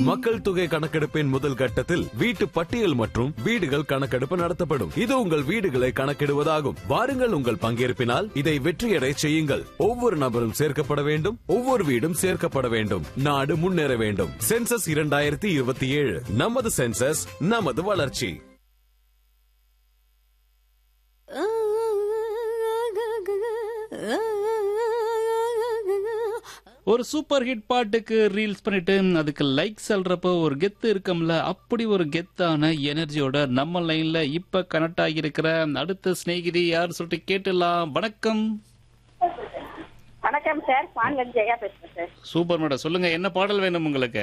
மக்கள் தொகை கணக்கெடுப்பின் முதல் கட்டத்தில் வீட்டு பட்டியல் மற்றும் வீடுகள் கணக்கெடுப்பு நடத்தப்படும் இது உங்கள் வீடுகளை கணக்கிடுவதாகும் வாருங்கள் உங்கள் பங்கேற்பினால் இதை வெற்றியடை செய்யுங்கள் ஒவ்வொரு நபரும் சேர்க்கப்பட வேண்டும் ஒவ்வொரு வீடும் சேர்க்கப்பட வேண்டும் நாடு முன்னேற வேண்டும் சென்சஸ் இரண்டாயிரத்தி இருபத்தி ஏழு நமது சென்சஸ் நமது வளர்ச்சி ஒரு சூப்பர் ஹிட் பாட்டுக்கு ரீல்ஸ் பண்ணிட்டு அதுக்கு லைக் சொல்றப்போ ஒரு கெத்து இருக்கும்ல அப்படி ஒரு கெத்தான எனர்ஜியோட நம்ம லைன்ல இப்ப கனெக்ட் ஆகியிருக்கிற அடுத்த சிநேகிதி யார் சொல்லிட்டு கேட்டுலாம் வணக்கம் வணக்கம் சார் பான்வன் ஜெயா பேசுறேன் சார் சூப்பர் மேடம் சொல்லுங்க என்ன பாடல் வேணும் உங்களுக்கு